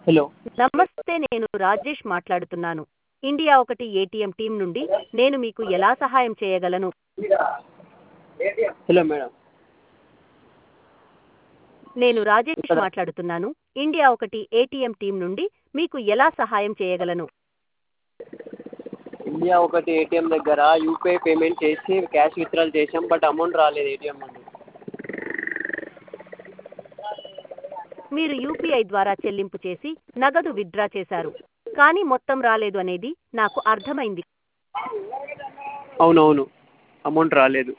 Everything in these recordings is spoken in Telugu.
హలో నమస్తే నేను రాజేష్ మాట్లాడుతున్నాను ఇండియా ఒకటి ఏటీఎం టీం నుండి నేను మీకు ఎలా సహాయం చేయగలను హలో మేడం నేను రాజేష్ మాట్లాడుతున్నాను ఇండియా ఒకటి ఏటీఎం టీం నుండి మీకు ఎలా సహాయం చేయగలను ఇండియా ఒకటి ఏటీఎం దగ్గర యూపీఐ పేమెంట్ చేసి క్యాష్ విత్డ్రాల్ చేసాం బట్ అమౌంట్ రాలేదు ఏటీఎం నుండి మీరు యూపీఐ ద్వారా చెల్లింపు చేసి నగదు విత్డ్రా చేశారు కానీ మొత్తం రాలేదు అనేది నాకు అర్థమైంది అవునవును అమౌంట్ రాలేదు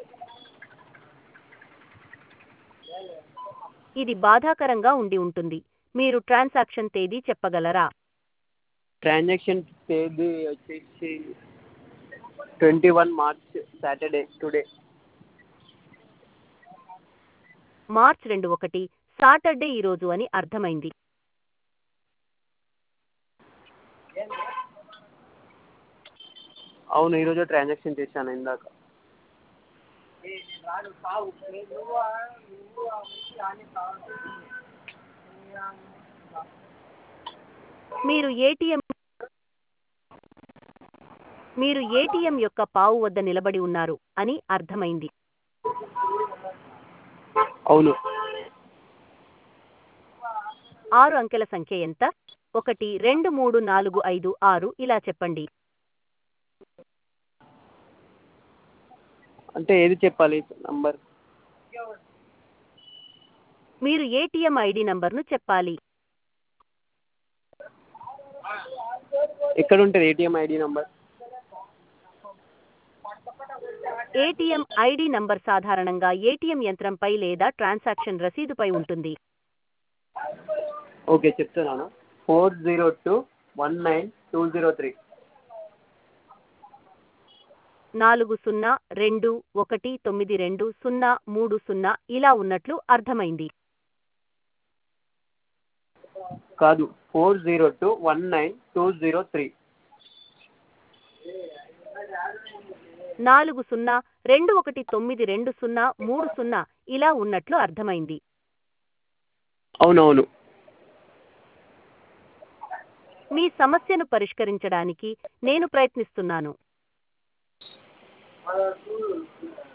ఇది బాధాకరంగా ఉండి ఉంటుంది మీరు ట్రాన్సాక్షన్ తేదీ చెప్పగలరా ట్రాన్సాక్షన్ తేదీ వచ్చేసి twenty one March Saturday today March రెండు ఒకటి సాటర్డే ఈరోజు అని అర్థమైంది అవును ఈరోజు ట్రాన్సాక్షన్ చేశాను ఇందాక మీరు ఏటీఎం మీరు ఏటీఎం యొక్క పావు వద్ద నిలబడి ఉన్నారు అని అర్థమైంది అవును ఆరు అంకెల సంఖ్య ఎంత ఒకటి రెండు మూడు నాలుగు ఐదు ఆరు ఇలా చెప్పండి అంటే ఏది చెప్పాలి నంబర్ మీరు ఏటీఎం ఐడి నంబర్ను చెప్పాలి ఎక్కడ ఉంటుంది ATM ID number ATM ID number సాధారణంగా ఏటీఎం యంత్రంపై లేదా ట్రాన్సాక్షన్ రసీదుపై ఉంటుంది ఓకే చెప్తున్నాను four zero two one nine two zero three నాలుగు సున్నా రెండు ఒకటి తొమ్మిది రెండు సున్నా మూడు సున్నా ఇలా ఉన్నట్లు అర్థమైంది కాదు four zero two one nine two zero three నాలుగు సున్నా రెండు ఒకటి తొమ్మిది రెండు సున్నా మూడు సున్నా ఇలా ఉన్నట్లు అర్థమైంది అవునవును మీ సమస్యను పరిష్కరించడానికి నేను ప్రయత్నిస్తున్నాను